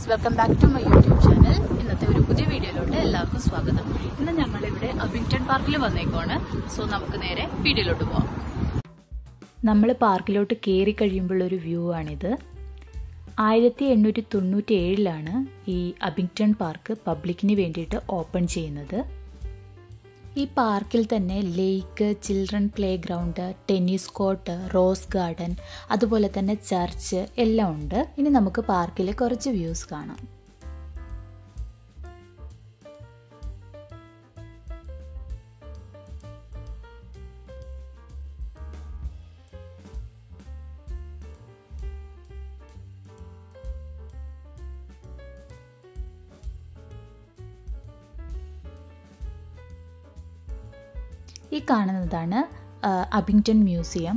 Viewers welcome back to my YouTube channel ഇന്നത്തെ ഒരു പുതിയ വീഡിയോയിലോട്ട് എല്ലാവർക്കും സ്വാഗതം ഇന്ന് ഞങ്ങൾ ഇവിടെ അബിങ്ടൺ പാർക്കിൽ വന്നേക്കുവാണ് സോ നമുക്ക് നേരെ വീഡിയോയിലോട്ട് പോവാം നമ്മൾ പാർക്കിലോട്ട് കയറി കഴിയുമ്പോൾ ഒരു വ്യൂ ആണിത് ആയിരത്തി എണ്ണൂറ്റി തൊണ്ണൂറ്റി ഏഴിലാണ് ഈ അബിങ്ടൺ പാർക്ക് പബ്ലിക്കിന് വേണ്ടിയിട്ട് ഓപ്പൺ ചെയ്യുന്നത് ഈ പാർക്കിൽ തന്നെ lake children play ground tennis court rose garden അതുപോലെ തന്നെ ചർച്ച് എല്ലാം ഉണ്ട് ഇനി നമുക്ക് പാർക്കിലെ കുറച്ച് വ്യൂസ് കാണാം ഈ കാണുന്നതാണ് അബിങ്ടൺ മ്യൂസിയം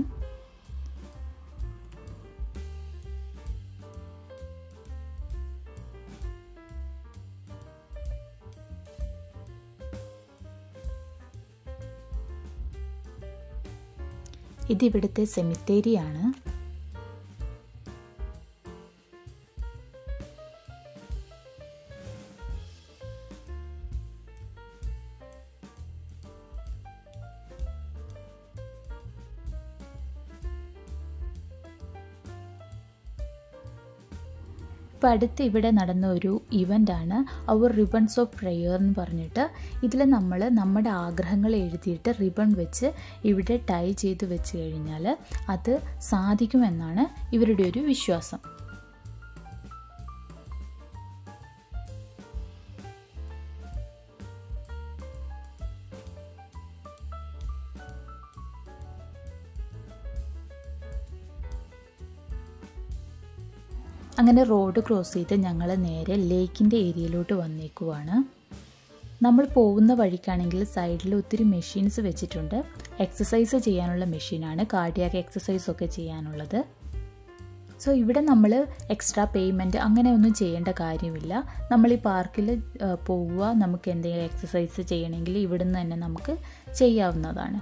ഇത് ഇവിടുത്തെ സെമിത്തേരിയാണ് ഇപ്പോൾ അടുത്ത് ഇവിടെ നടന്ന ഒരു ഇവൻ്റാണ് അവർ റിബൺസ് ഓഫ് പ്രെയർ എന്ന് പറഞ്ഞിട്ട് ഇതിൽ നമ്മൾ നമ്മുടെ ആഗ്രഹങ്ങൾ എഴുതിയിട്ട് റിബൺ വെച്ച് ഇവിടെ ടൈ ചെയ്ത് വെച്ച് കഴിഞ്ഞാൽ അത് സാധിക്കുമെന്നാണ് ഇവരുടെ ഒരു വിശ്വാസം അങ്ങനെ റോഡ് ക്രോസ് ചെയ്ത് ഞങ്ങൾ നേരെ ലേക്കിൻ്റെ ഏരിയയിലോട്ട് വന്നേക്കുവാണ് നമ്മൾ പോകുന്ന വഴിക്കാണെങ്കിൽ സൈഡിൽ ഒത്തിരി മെഷീൻസ് വെച്ചിട്ടുണ്ട് എക്സസൈസ് ചെയ്യാനുള്ള മെഷീനാണ് കാർഡിയാക് എക്സസൈസ് ഒക്കെ ചെയ്യാനുള്ളത് സോ ഇവിടെ നമ്മൾ എക്സ്ട്രാ പേയ്മെൻറ്റ് അങ്ങനെ ഒന്നും ചെയ്യേണ്ട കാര്യമില്ല നമ്മൾ ഈ പാർക്കിൽ പോവുക നമുക്ക് എന്തെങ്കിലും എക്സസൈസ് ചെയ്യണമെങ്കിൽ ഇവിടുന്ന് തന്നെ നമുക്ക് ചെയ്യാവുന്നതാണ്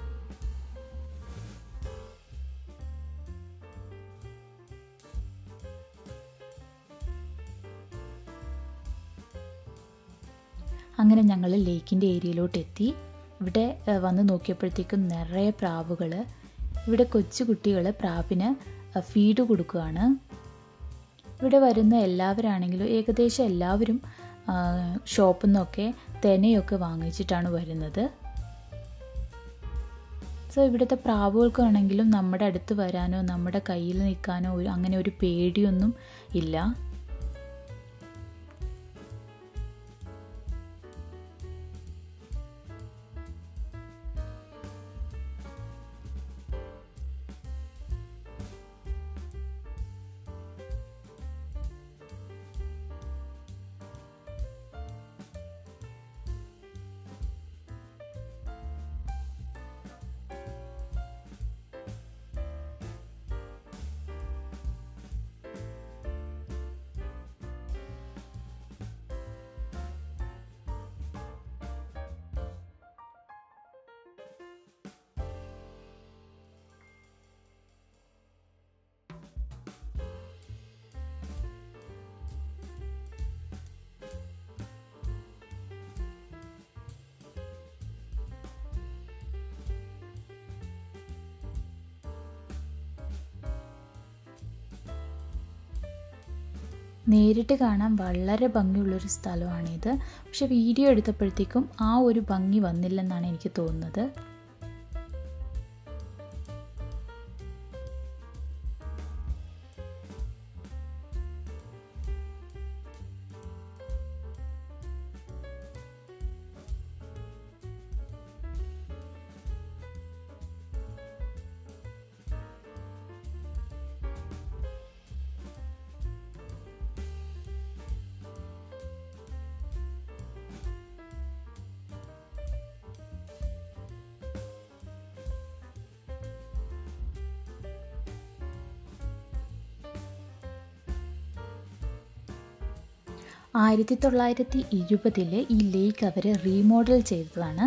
അങ്ങനെ ഞങ്ങൾ ലേക്കിൻ്റെ ഏരിയയിലോട്ട് എത്തി ഇവിടെ വന്ന് നോക്കിയപ്പോഴത്തേക്കും നിറയെ പ്രാവുകൾ ഇവിടെ കൊച്ചു കുട്ടികൾ പ്രാവിന് ഫീഡ് കൊടുക്കുകയാണ് ഇവിടെ വരുന്ന എല്ലാവരാണെങ്കിലും ഏകദേശം എല്ലാവരും ഷോപ്പിൽ നിന്നൊക്കെ തെനയൊക്കെ വാങ്ങിച്ചിട്ടാണ് വരുന്നത് സോ ഇവിടുത്തെ പ്രാവുകൾക്കാണെങ്കിലും നമ്മുടെ അടുത്ത് വരാനോ നമ്മുടെ കയ്യിൽ നിൽക്കാനോ അങ്ങനെ ഒരു പേടിയൊന്നും ഇല്ല നേരിട്ട് കാണാൻ വളരെ ഭംഗിയുള്ളൊരു സ്ഥലമാണിത് പക്ഷെ വീഡിയോ എടുത്തപ്പോഴത്തേക്കും ആ ഒരു ഭംഗി വന്നില്ലെന്നാണ് എനിക്ക് തോന്നുന്നത് ആയിരത്തി തൊള്ളായിരത്തി ഇരുപതിൽ ഈ ലേക്ക് അവർ റീമോഡൽ ചെയ്തതാണ്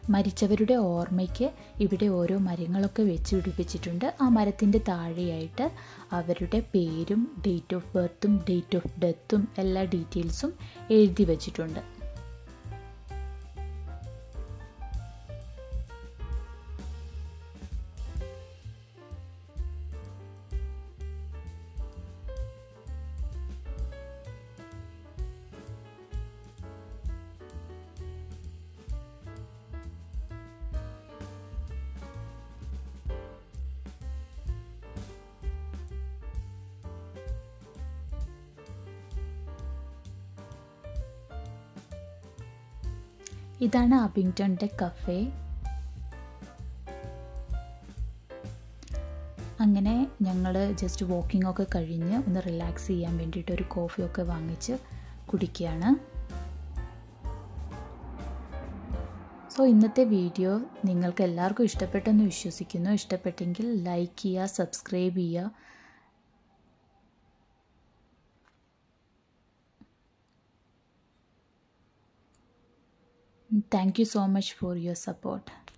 മരിച്ചവരുടെ ഓർമ്മയ്ക്ക് ഇവിടെ ഓരോ മരങ്ങളൊക്കെ വെച്ച് പിടിപ്പിച്ചിട്ടുണ്ട് ആ മരത്തിൻ്റെ താഴെയായിട്ട് അവരുടെ പേരും ഡേറ്റ് ഓഫ് ബർത്തും ഡേറ്റ് ഓഫ് ഡെത്തും എല്ലാ ഡീറ്റെയിൽസും എഴുതി വച്ചിട്ടുണ്ട് ഇതാണ് അബിങ്ടണിൻ്റെ കഫേ അങ്ങനെ ഞങ്ങൾ ജസ്റ്റ് വാക്കിംഗ് ഒക്കെ കഴിഞ്ഞ് ഒന്ന് റിലാക്സ് ചെയ്യാൻ വേണ്ടിയിട്ട് ഒരു കോഫിയൊക്കെ വാങ്ങിച്ച് കുടിക്കുകയാണ് സോ ഇന്നത്തെ വീഡിയോ നിങ്ങൾക്ക് എല്ലാവർക്കും ഇഷ്ടപ്പെട്ടെന്ന് വിശ്വസിക്കുന്നു ഇഷ്ടപ്പെട്ടെങ്കിൽ ലൈക്ക് ചെയ്യുക സബ്സ്ക്രൈബ് ചെയ്യുക Thank you so much for your support.